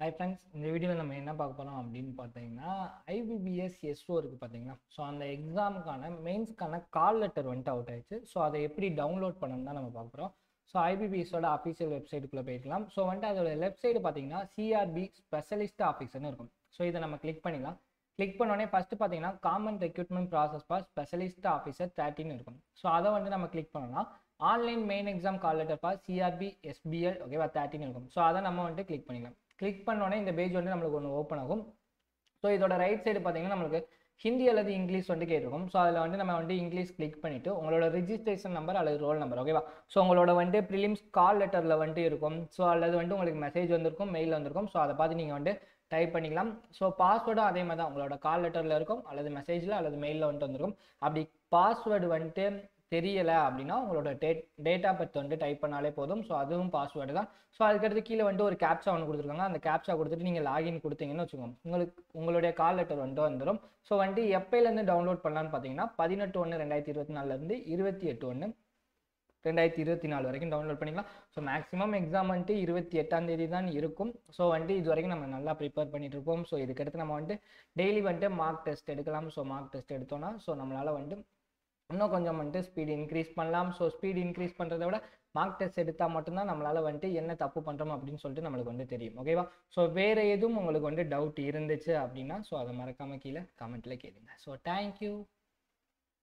hi friends இந்த வீடியோவில் நம்ம என்ன பார்க்க போகிறோம் அப்படின்னு பார்த்தீங்கன்னா ஐபிபிஎஸ் எஸ்ஓ இருக்குது பார்த்தீங்களா ஸோ அந்த எக்ஸாமுக்கான மெயின்ஸ்க்கான கால் லெட்டர் வந்துட்டு அவுட் ஆயிடுச்சு ஸோ அதை எப்படி டவுன்லோட் பண்ணணும் தான் நம்ம பார்க்க போகிறோம் ஸோ ஐபிபிஎஸோட அஃபீஷியல் வெப்சைட்டுக்குள்ளே போயிருக்கலாம் ஸோ வந்துட்டு அதோட லெஃப்ட் சைடு பார்த்தீங்கன்னா சிஆர்பி ஸ்பெஷலிஸ்ட் ஆஃபீஸர்னு இருக்கும் ஸோ இதை நம்ம கிளிக் பண்ணிக்கலாம் கிளிக் பண்ணோடனே ஃபஸ்ட்டு பார்த்தீங்கன்னா common recruitment process for specialist officer தேர்ட்டின்னு இருக்கும் ஸோ அதை வந்து நம்ம கிளிக் பண்ணோம்னா online main exam call letter for CRP SPL ஓகேவா தேர்ட்டின்னு இருக்கும் ஸோ அதை நம்ம வந்துட்டு கிளிக் பண்ணிக்கலாம் கிளிக் பண்ணோடனே இந்த பேஜ் வந்து நம்மளுக்கு ஒன்று ஓப்பன் ஆகும் ஸோ இதோட ரைட் சைடு பார்த்தீங்கன்னா நம்மளுக்கு ஹிந்தி அல்லது இங்கிலீஷ் வந்து கேட்டிருக்கும் ஸோ அதில் வந்து நம்ம வந்து இங்கிலீஷ் கிளிக் பண்ணிவிட்டு உங்களோட ரிஜிஸ்ட்ரேஷன் நம்பர் அல்லது ரோல் நம்பர் ஓகேவா ஸோ உங்களோட வந்துட்டு ப்ரிலிம்ஸ் கால் லெட்டரில் வந்துட்டு இருக்கும் ஸோ அல்லது வந்துட்டு உங்களுக்கு மெசேஜ் வந்திருக்கும் மெயில் வந்திருக்கும் ஸோ அதை பார்த்து நீங்கள் வந்து டைப் பண்ணிக்கலாம் ஸோ பாஸ்வேர்டும் அதே மாதிரி தான் உங்களோட கால் லெட்டரில் இருக்கும் அல்லது மெசேஜில் அல்லது மெயிலில் வந்துட்டு வந்திருக்கும் அப்படி பாஸ்வேர்டு வந்துட்டு தெரியலை அப்படின்னா உங்களோட டேட் டேட் ஆஃப் பர்த் வந்து டைப் பண்ணாலே போதும் ஸோ அதுவும் பாஸ்வேர்டு தான் ஸோ அதுக்கடுத்து கீழே வந்துட்டு ஒரு கேப்சா ஒன்று கொடுத்துருக்காங்க அந்த கேப்சா கொடுத்துட்டு நீங்கள் லாகின் கொடுத்தீங்கன்னு வச்சுக்கோங்க உங்களுக்கு உங்களுடைய கால் லெட்டர் வந்துட்டு வந்துடும் ஸோ வந்துட்டு எப்போலேருந்து டவுன்லோட் பண்ணலான்னு பார்த்தீங்கன்னா பதினெட்டு ஒன்று ரெண்டாயிரத்தி இருபத்தி நாலுலேருந்து இருபத்தி எட்டு ஒன்று ரெண்டாயிரத்தி இருபத்தி நாலு வரைக்கும் டவுன்லோட் பண்ணிக்கலாம் ஸோ மேக்ஸிமம் எக்ஸாம் வந்துட்டு இருபத்தி எட்டாம் தேதி தான் இருக்கும் ஸோ வந்துட்டு இது வரைக்கும் நம்ம நல்லா ப்ரிப்பேர் பண்ணிட்டு இருப்போம் ஸோ இதுக்கடுத்து நம்ம வந்துட்டு டெய்லி வந்துட்டு மார்க் டெஸ்ட் எடுக்கலாம் ஸோ மார்க் டெஸ்ட் எடுத்தோம்னா ஸோ நம்மளால் வந்துட்டு இன்னும் கொஞ்சம் வந்துட்டு ஸ்பீடு இன்க்ரீஸ் பண்ணலாம் ஸோ ஸ்பீடு இன்க்ரீஸ் பண்ணுறத விட மார்க் டெஸ்ட் எடுத்தால் மட்டும்தான் நம்மளால் வந்துட்டு என்ன தப்பு பண்ணுறோம் அப்படின்னு சொல்லிட்டு நம்மளுக்கு வந்து தெரியும் ஓகேவா ஸோ வேறு எதுவும் உங்களுக்கு வந்து டவுட் இருந்துச்சு அப்படின்னா ஸோ அதை மறக்காமல் கீழே கமெண்ட்டில் கேளுங்க ஸோ தேங்க்யூ